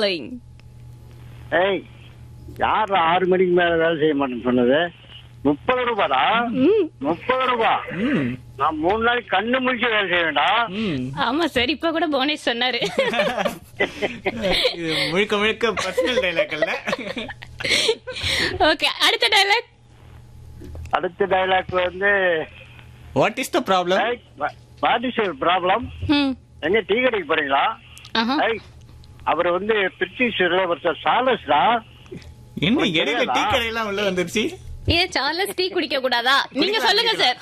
Rolling ஏய் யார் ஆறு மணிக்கு மேல வேலை செய்ய மாட்டேன்னு சொன்னது முப்பது ரூபாடா ம் முப்பது ரூபா ம் நான் மூணு நாளைக்கு கண்ணு முடிச்சு வேலை செய்ய வேண்டாம் ம் ஆமா சார் இப்ப கூட புவனேஷ் சொன்னாரு இது முழுக்க முழுக்க பர்சனல் டைலாக் அல்ல ஓகே அடுத்த டைலாக் அடுத்த டைலாக் வந்து what is the problem what is problem ம் எங்க டீ கடைக்கு போறீங்களா ஆஹா ஏய் அவர் வந்து பிரிட்டிஷ் இளவரசர் சார்லஸ்டா என்ன உனக்கு இடையில தெரியாதா? டீ கடையெல்லாம் உள்ள வந்துருச்சு ஏன் சார்லஸ் டீ குடிக்க கூடாதா நீங்க சொல்லுங்க சார்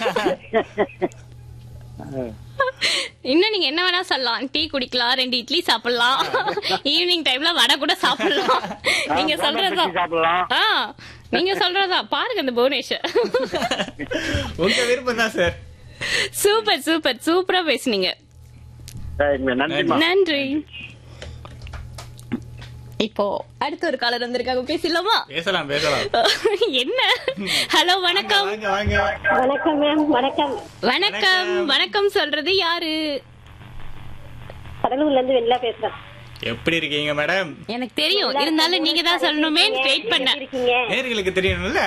இன்னும் நீங்க என்ன வேணா சொல்லலாம் டீ குடிக்கலாம் ரெண்டு இட்லி சாப்பிடலாம் ஈவினிங் டைம்ல வடை கூட சாப்பிடலாம் நீங்க சொல்றதா சாப்பிடலாம் ஆ நீங்க சொல்றதா பாருங்க இந்த புவனேஷ் உங்க விருப்பம் தான் சார் சூப்பர் சூப்பர் சூப்பரா பேசுனீங்க சரிங்க நன்றிம்மா நன்றி இப்போ அடுத்த ஒரு காலர் வந்திருக்காங்க பேசலாமா பேசலாம் பேசலாம் என்ன ஹலோ வணக்கம் வாங்க வாங்க வணக்கம் மேம் வணக்கம் வணக்கம் வணக்கம் சொல்றது யாரு கடலூர்ல இருந்து வெளில பேசுறேன் எப்படி இருக்கீங்க மேடம் எனக்கு தெரியும் இருந்தாலும் நீங்க தான் சொல்லணுமே வெயிட் பண்ண எப்படி இருக்கீங்க நேர்களுக்கு தெரியணும்ல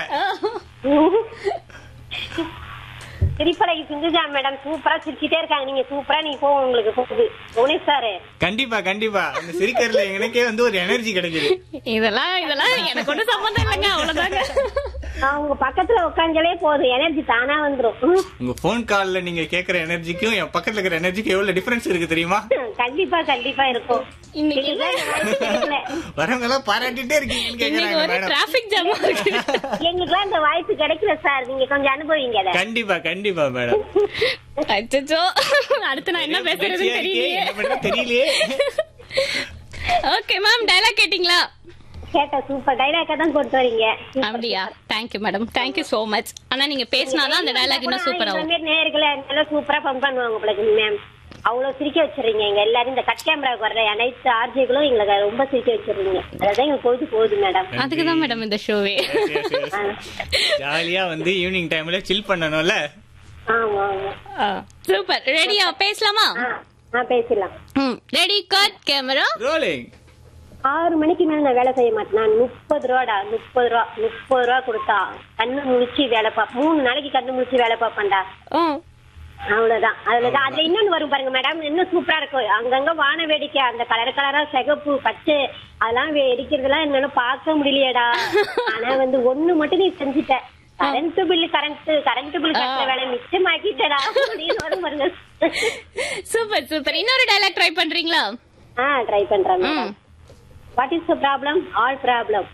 திருப்பலைக்கு சிந்துஜா மேடம் சூப்பரா சிரிச்சிட்டே இருக்காங்க நீங்க சூப்பரா நீங்க போ உங்களுக்கு போகுது புவனேஷ் சாரு கண்டிப்பா கண்டிப்பா அந்த சிரிக்கிறதுல எனக்கே வந்து ஒரு எனர்ஜி கிடைக்குது இதெல்லாம் இதெல்லாம் எனக்கு ஒன்றும் சம்மந்தம் இல்லைங்க அவ்வளவுதாங்க நான் உங்க பக்கத்துல உட்காந்தாலே போதும் எனர்ஜி தானா வந்துரும் ம். உங்க போன் கால்ல நீங்க கேக்குற எனர்ஜிக்கும் என் பக்கத்துல இருக்கிற எனர்ஜிக்கும் எவ்வளவு டிஃபரன்ஸ் இருக்கு தெரியுமா கண்டிப்பா கண்டிப்பா இருக்கும் இன்னைக்கு இதுதான் இந்த வாய்ப்பு கிடைக்கல. வரவங்க எல்லாம் பாராட்டிட்டே இருக்கீங்கன்னு இன்னைக்கு கேக்குறாங்க ஒரு ஒரு மேடம் டிராபிக் ஜாம் இருக்கு எங்களுக்குலாம் இந்த வாய்ப்பு கிடைக்கல சார் நீங்க கொஞ்சம் அனுபவிங்க அதை கண்டிப்பா கண்டிப்பா மேடம் அச்சோ அடுத்து நான் என்ன பேசுறதுன்னு தெரியலையே என்ன பண்றது தெரியலையே ஓகே மேம் டயலாக் கேட்டிங்களா கேட்ட சூப்பர் டைலாக்கா தான் கொண்டு வரீங்க அப்படியா thank you madam thank you so much ஆனா நீங்க பேசினாதான் அந்த டயலாக் இன்னும் சூப்பர் ஆகும் நேர்களை நல்லா சூப்பரா பம்ப் பண்ணுவாங்க உங்களுக்கு மேம் அவ்வளவு சிரிக்க வச்சிடுறீங்க எங்க எல்லாரும் இந்த கட் கேமராவுக்கு வர்ற அனைத்து ஆர்ஜிகளும் எங்களுக்கு ரொம்ப சிரிக்க வச்சிடுறீங்க அதான் எங்களுக்கு பொழுது போகுது மேடம் அதுக்கு தான் மேடம் இந்த ஷோவே ஜாலியா வந்து ஈவினிங் டைம்ல சில் பண்ணணும்ல ஆமா ஆமா சூப்பர் ரெடியா பேசலாமா ஆ, ஆ பேசிடலாம் ம் ரெடி கட் கேமரா ரோலிங் ஆறு மணிக்கு மேல நான் வேலை செய்ய மாட்டேன் நான் முப்பது ரூபாடா முப்பது ரூபா முப்பது ரூபா கொடுத்தா கண்ணு முழிச்சு வேலை பா மூணு நாளைக்கு கண்ணு முழிச்சு வேலை பார்ப்பேன்டா அவ்வளவுதான் அதுலதான் அதுல இன்னொன்னு வரும் பாருங்க மேடம் இன்னும் சூப்பரா இருக்கும் அங்கங்க வான வேடிக்கை அந்த கலர் கலரா சிகப்பு பச்சை அதெல்லாம் வெடிக்கிறதெல்லாம் என்னால பார்க்க முடியலையேடா ஆனா வந்து ஒண்ணு மட்டும் நீ செஞ்சுட்ட current bill current current bill கட்டுற வேலை மிச்சமாக்கிட்டடா அப்படின்னு வரும் பாருங்க சூப்பர் சூப்பர் இன்னொரு டயலாக் ட்ரை பண்றீங்களா ஆ ட்ரை பண்றேன் ம். Madam what is the problem all problem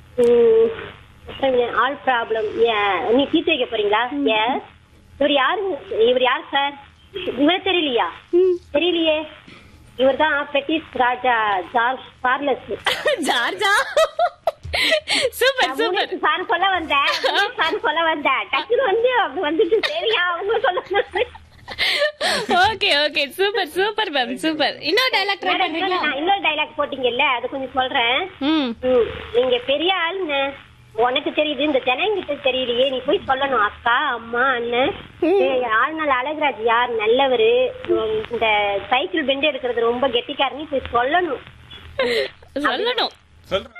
all problem நீ தீர்த்து வைக்க போறீங்களா எஸ் இவர் யாரு இவர் யார் சார் இவர் தெரியலையா தெரியலையே இவர் தான் பிரிட்டிஷ் ராஜா ஜார்ஜ் சார்லஸ் ஜார்ஜா சூப்பர் சூப்பர் சார் சொல்ல வந்தேன் சார் சொல்ல வந்தேன் டக்குனு வந்து அப்படி வந்துட்டு சரியா அவங்க சொல்ல okay okay super super ma'am super இன்னொரு டயலாக் ட்ரை மேடம், பண்றீங்களா நான் இன்னொரு டைலாக் போட்டீங்கல்ல அது கொஞ்சம் சொல்றேன் ம் ம், நீங்க பெரிய ஆளுங்க உனக்கு தெரியுது இந்த ஜனங்கிட்ட தெரியலையே நீ போய் சொல்லணும் அக்கா அம்மா அண்ணன் ஏய், ஆளுநாள் அழகுராஜ் யார் நல்லவரு உம், இந்த சைக்கிள் பெண்டு எடுக்கிறது ரொம்ப கெட்டிக்கார நீ போய் சொல்லணும் சொல்லணும் சொல்றேன்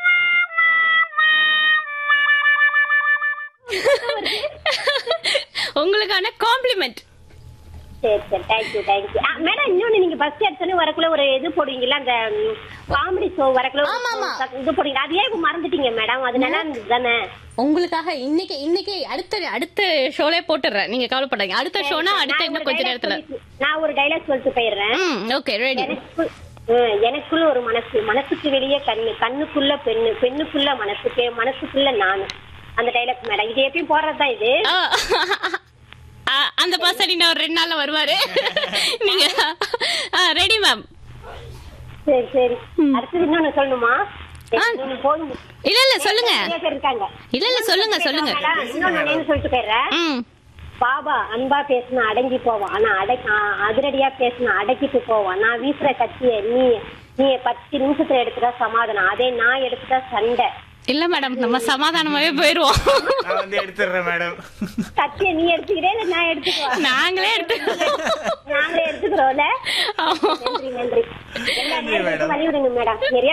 உங்களுக்கான காம்ப்ளிமெண்ட் சரி சரி தேங்க்யூ தேங்க்யூ மேடம் இன்னொன்னு நீங்க பஸ் எடுத்தோன்னே வரக்குள்ள ஒரு இது போடுவீங்கல்ல அந்த காமெடி ஷோ வரக்குள்ள ஆமா, ஆமா. ஒரு இது போடுவீங்க அது ஏன் இப்ப மறந்துட்டீங்க மேடம் அது நல்லா இருந்தது தானே உங்களுக்காக இன்னைக்கு இன்னைக்கு அடுத்த அடுத்த ஷோலே போட்டுறேன் நீங்க கவலைப்படாதீங்க அடுத்த ஷோனா அடுத்த நான் இன்னும் ஒரு கொஞ்ச dialogue நேரத்துல சொல்லி- நான் ஒரு டைலாக் சொல்லிட்டு போயிடுறேன் ம் ஓகே ரெடி எனக்கு ஹம், எனக்குள்ள ஒரு மனசு மனசுக்கு வெளியே கண்ணு கண்ணுக்குள்ள பெண்ணு பெண்ணுக்குள்ள மனசுக்கு மனசுக்குள்ள நானு அந்த டைலாக் மேடம் இது எப்பயும் போடுறதுதான் இது அந்த பர்சன் இன்னும் ஒரு ரெண்டு நாள்ல வருவாரு நீங்க ரெடி மேம் சரி சரி அடுத்தது இன்னொன்னு சொல்லணுமா சரி, ஆ. இன்னொன்னு போதும் இல்ல இல்ல சொல்லுங்க நிறைய பேர் இருக்காங்க இல்ல இல்ல சொல்லுங்க சொல்லுங்க மேடம், இன்னொன்னு நேம் சொல்லிட்டு போயிடுறேன் ம் பாபா அன்பா பேசினா அடங்கி போவான் ஆனா அடை ஆ, அதிரடியா பேசினா அடக்கிட்டு போவான் நான் வீசுற கத்திய நீ நீ பத்து நிமிஷத்துல எடுத்துட்டா சமாதானம் அதே நான் எடுத்துட்டா சண்டை இல்ல மேடம் நம்ம சமாதானமாவே போயிருவோம் நான் வந்து எடுத்துடுறேன் மேடம் கத்திய நீ எடுத்துக்கிறே இல்ல நான் எடுத்துக்குவா நாங்களே எடுத்து நாங்களே எடுத்துக்கிறோம்ல ஆமா. நன்றி நன்றி எல்லா நன்றி, நேரத்துக்கும் மேடம். வழி விடுங்க மேடம் நிறைய